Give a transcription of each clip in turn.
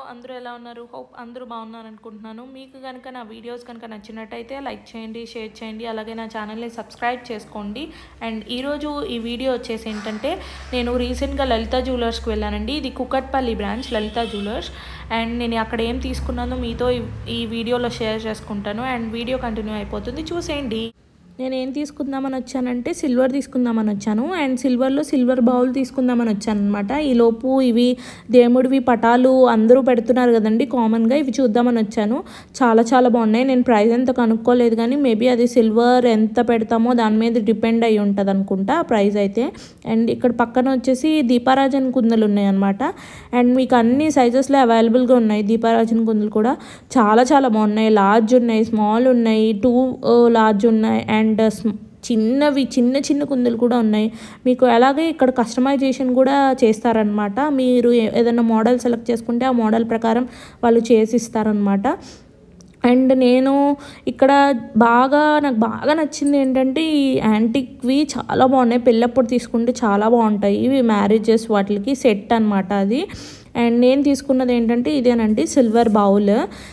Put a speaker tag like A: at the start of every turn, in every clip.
A: అందరూ ఎలా ఉన్నారు హోప్ అందరూ బాగున్నారు అనుకుంటున్నాను మీకు కనుక నా వీడియోస్ కనుక నచ్చినట్టయితే లైక్ చేయండి షేర్ చేయండి అలాగే నా ఛానల్ని సబ్స్క్రైబ్ చేసుకోండి అండ్ ఈరోజు ఈ వీడియో వచ్చేసి ఏంటంటే నేను రీసెంట్గా లలిత జ్యువెలర్స్కి వెళ్ళానండి ఇది Kukatpally branch Lalitha jewellers and నేను అక్కడ ఏం తీసుకున్నానో మీతో ఈ- ఈ వీడియోలో షేర్ చేసుకుంటాను అండ్ వీడియో కంటిన్యూ అయిపోతుంది చూసేయండి నేను ఏం తీసుకుందామని వచ్చానంటే సిల్వర్ తీసుకుందామని వచ్చాను అండ్ సిల్వర్లో సిల్వర్ బౌల్ తీసుకుందామని వచ్చాను అనమాట ఈలోపు ఇవి దేవుడివి పటాలు అందరూ పెడుతున్నారు కదండి కామన్గా ఇవి చూద్దామని వచ్చాను చాలా చాలా బాగున్నాయి నేను ప్రైస్ ఎంత కనుక్కోలేదు కానీ మేబీ అది సిల్వర్ ఎంత పెడతామో దాని మీద డిపెండ్ అయి ఉంటుంది అనుకుంటా ప్రైస్ అయితే అండ్ ఇక్కడ పక్కన వచ్చేసి దీపారాజన్ కుందలు ఉన్నాయి అనమాట అండ్ మీకు అన్ని సైజెస్లో అవైలబుల్గా ఉన్నాయి దీపారాజన్ కుందలు కూడా చాలా చాలా బాగున్నాయి లార్జ్ ఉన్నాయి స్మాల్ ఉన్నాయి టూ లార్జ్ ఉన్నాయి అండ్ చిన్నవి చిన్న చిన్న కుందులు కూడా ఉన్నాయి మీకు అలాగే ఇక్కడ కస్టమైజేషన్ కూడా చేస్తారనమాట మీరు ఏ- ఏదైనా మోడల్ సెలెక్ట్ చేసుకుంటే ఆ మోడల్ ప్రకారం వాళ్ళు చేసి ఇస్తారనమాట అండ్ నేను ఇక్కడ బాగా నాకు బాగా నచ్చింది ఏంటంటే ఈ యాంటిక్వి చాలా బాగున్నాయి పెళ్ళప్పుడు తీసుకుంటే చాలా బాగుంటాయి ఇవి మ్యారేజెస్ వాటికి సెట్ అనమాట అది అండ్ నేను తీసుకున్నది ఏంటంటే ఇదేనండి సిల్వర్ బౌల్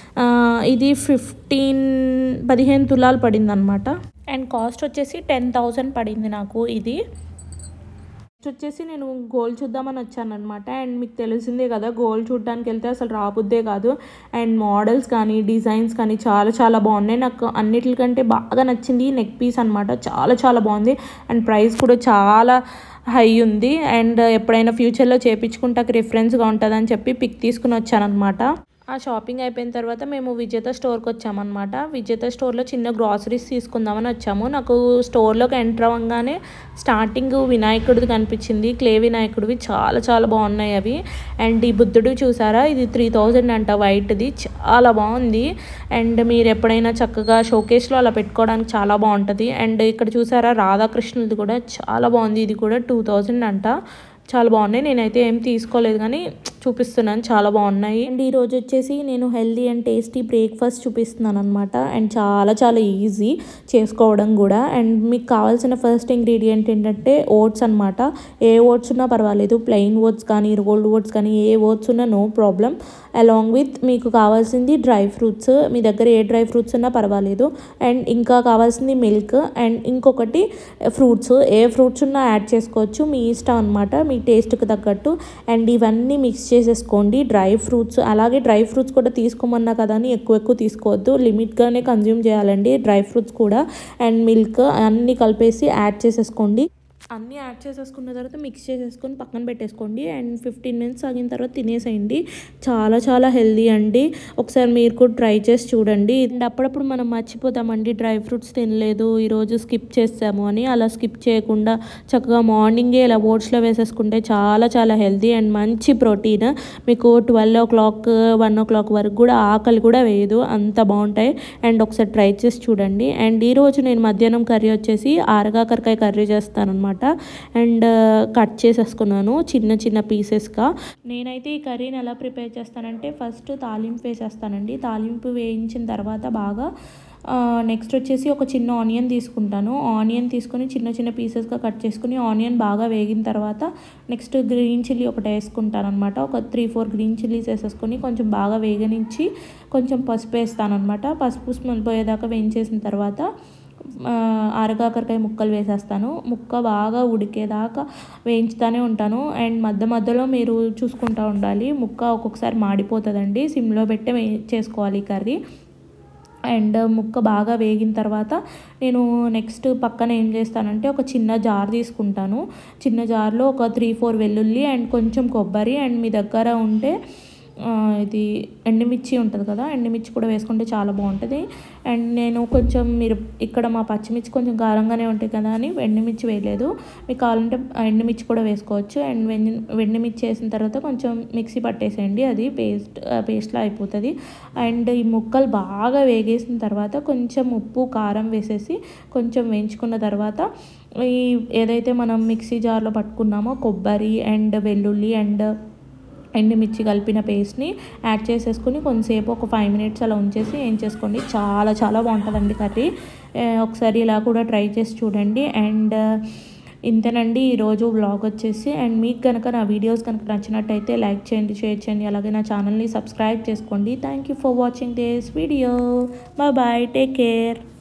A: ఇది ఫిఫ్టీన్ పదిహేను తులాలు పడింది అనమాట అండ్ కాస్ట్ వచ్చేసి టెన్ థౌజండ్ పడింది నాకు ఇది నెక్స్ట్ వచ్చేసి నేను గోల్డ్ చూద్దామని వచ్చాను అనమాట అండ్ మీకు తెలిసిందే కదా గోల్డ్ చూడడానికి వెళ్తే అసలు రాబుద్దే కాదు అండ్ మోడల్స్ కానీ డిజైన్స్ కానీ చాలా చాలా బాగున్నాయి నాకు అన్నిటికంటే బాగా నచ్చింది నెక్ పీస్ అనమాట చాలా చాలా బాగుంది అండ్ ప్రైస్ కూడా చాలా హై ఉంది అండ్ ఎప్పుడైనా ఫ్యూచర్లో చేపించుకుంటాకి రిఫరెన్స్గా ఉంటుందని చెప్పి పిక్ తీసుకుని వచ్చానమాట ఆ షాపింగ్ అయిపోయిన తర్వాత మేము విజేత స్టోర్కి వచ్చామన్నమాట విజేత స్టోర్లో చిన్న గ్రాసరీస్ తీసుకుందామని వచ్చాము నాకు స్టోర్లోకి ఎంటర్ అవ్వగానే స్టార్టింగ్ వినాయకుడిది కనిపించింది క్లే వినాయకుడివి చాలా చాలా బాగున్నాయి అవి అండ్ ఈ బుద్ధుడు చూసారా ఇది త్రీ థౌజండ్ అంట వైట్ది చాలా బాగుంది అండ్ మీరు ఎప్పుడైనా చక్కగా షోకేస్లో అలా పెట్టుకోవడానికి చాలా బాగుంటుంది అండ్ ఇక్కడ చూసారా రాధాకృష్ణుది కూడా చాలా బాగుంది ఇది కూడా టూ థౌజండ్ అంట చాలా బాగున్నాయి నేనైతే ఏం తీసుకోలేదు కానీ చూపిస్తున్నాను చాలా బాగున్నాయి అండ్ ఈరోజు వచ్చేసి నేను హెల్దీ అండ్ టేస్టీ బ్రేక్ఫాస్ట్ చూపిస్తున్నాను అనమాట అండ్ చాలా చాలా ఈజీ చేసుకోవడం కూడా అండ్ మీకు కావాల్సిన ఫస్ట్ ఇంగ్రీడియంట్ ఏంటంటే ఓట్స్ అనమాట ఏ ఓట్స్ ఉన్నా పర్వాలేదు ప్లెయిన్ ఓట్స్ కానీ రోల్డ్ ఓట్స్ కానీ ఏ ఓట్స్ ఉన్నా నో ప్రాబ్లం అలాంగ్ విత్ మీకు కావాల్సింది డ్రై ఫ్రూట్స్ మీ దగ్గర ఏ డ్రై ఫ్రూట్స్ ఉన్నా పర్వాలేదు అండ్ ఇంకా కావాల్సింది మిల్క్ అండ్ ఇంకొకటి ఫ్రూట్స్ ఏ ఫ్రూట్స్ ఉన్నా యాడ్ చేసుకోవచ్చు మీ ఇష్టం అనమాట మీ టేస్ట్కి తగ్గట్టు అండ్ ఇవన్నీ మిక్స్ చేసేసుకోండి డ్రై ఫ్రూట్స్ అలాగే డ్రై ఫ్రూట్స్ కూడా తీసుకోమన్నా కదా అని ఎక్కువ ఎక్కువ తీసుకోవద్దు లిమిట్గానే కన్జ్యూమ్ చేయాలండి డ్రై ఫ్రూట్స్ కూడా అండ్ మిల్క్ అన్నీ కలిపేసి యాడ్ చేసేసుకోండి అన్నీ యాడ్ చేసేసుకున్న తర్వాత మిక్స్ చేసేసుకొని పక్కన పెట్టేసుకోండి అండ్ ఫిఫ్టీన్ మినిట్స్ ఆగిన తర్వాత తినేసేయండి చాలా చాలా హెల్దీ అండి ఒకసారి మీరు కూడా ట్రై చేసి చూడండి అండ్ అప్పుడప్పుడు మనం మర్చిపోతామండి డ్రై ఫ్రూట్స్ తినలేదు ఈరోజు స్కిప్ చేస్తాము అని అలా స్కిప్ చేయకుండా చక్కగా మార్నింగే ఇలా ఓట్స్లో వేసేసుకుంటే చాలా చాలా హెల్దీ అండ్ మంచి ప్రోటీన్ మీకు twelve o'clock one o'clock వరకు కూడా ఆకలి కూడా వేయదు అంత బాగుంటాయి అండ్ ఒకసారి ట్రై చేసి చూడండి అండ్ ఈరోజు నేను మధ్యాహ్నం కర్రీ వచ్చేసి ఆరగాకరకాయ కర్రీ చేస్తాను అనమాట అండ్ కట్ చేసేసుకున్నాను చిన్న చిన్న పీసెస్గా నేనైతే ఈ కర్రీని ఎలా ప్రిపేర్ చేస్తానంటే ఫస్ట్ తాలింపు వేసేస్తానండి తాలింపు వేయించిన తర్వాత బాగా నెక్స్ట్ వచ్చేసి ఒక చిన్న ఆనియన్ తీసుకుంటాను ఆనియన్ తీసుకొని చిన్న చిన్న పీసెస్గా కట్ చేసుకుని ఆనియన్ బాగా వేగిన తర్వాత నెక్స్ట్ గ్రీన్ చిల్లీ ఒకటి వేసుకుంటాను అనమాట ఒక త్రీ ఫోర్ గ్రీన్ చిల్లీస్ వేసేసుకొని కొంచెం బాగా వేగనించి కొంచెం పసుపు వేస్తాను అనమాట పసుపు స్మెల్ పోయేదాకా వేయించేసిన తర్వాత ఆ, ఆరగాకరకాయ ముక్కలు వేసేస్తాను ముక్క బాగా ఉడికేదాకా వేయించుతూనే ఉంటాను అండ్ మధ్య మధ్యలో మీరు చూసుకుంటూ ఉండాలి ముక్క ఒక్కొక్కసారి మాడిపోతుందండి సిమ్లో పెట్టి వే చేసుకోవాలి ఈ కర్రీ అండ్ ముక్క బాగా వేగిన తర్వాత నేను నెక్స్ట్ పక్కన ఏం చేస్తానంటే ఒక చిన్న జార్ తీసుకుంటాను చిన్న జార్లో ఒక త్రీ ఫోర్ వెల్లుల్లి అండ్ కొంచెం కొబ్బరి అండ్ మీ దగ్గర ఉంటే ఆ, ఇది ఎండుమిర్చి ఉంటుంది కదా ఎండుమిర్చి కూడా వేసుకుంటే చాలా బాగుంటుంది అండ్ నేను కొంచెం మీరు ఇక్కడ మా పచ్చిమిర్చి కొంచెం కారంగానే ఉంటాయి కదా అని ఎండుమిర్చి వేయలేదు మీకు కావాలంటే ఎండుమిర్చి కూడా వేసుకోవచ్చు అండ్ వెండి వెండిమిర్చి వేసిన తర్వాత కొంచెం మిక్సీ పట్టేసేయండి అది పేస్ట్ పేస్ట్లా అయిపోతుంది అండ్ ఈ ముక్కలు బాగా వేగేసిన తర్వాత కొంచెం ఉప్పు కారం వేసేసి కొంచెం వేయించుకున్న తర్వాత ఈ ఏదైతే మనం మిక్సీ జార్లో పట్టుకున్నామో కొబ్బరి అండ్ వెల్లుల్లి అండ్ ఎండుమిర్చి కలిపిన పేస్ట్ని యాడ్ చేసేసుకుని కొంతసేపు ఒక ఫైవ్ మినిట్స్ అలా ఉంచేసి ఏం చేసుకోండి చాలా చాలా బాగుంటుందండి కర్రీ ఆ, ఒకసారి ఇలా కూడా ట్రై చేసి చూడండి అండ్ ఇంతేనండి ఈరోజు వ్లాగ్ వచ్చేసి అండ్ మీకు కనుక నా వీడియోస్ కనుక నచ్చినట్టయితే లైక్ చేయండి షేర్ చేయండి అలాగే నా ఛానల్ని సబ్స్క్రైబ్ చేసుకోండి thank you for watching this video bye bye take care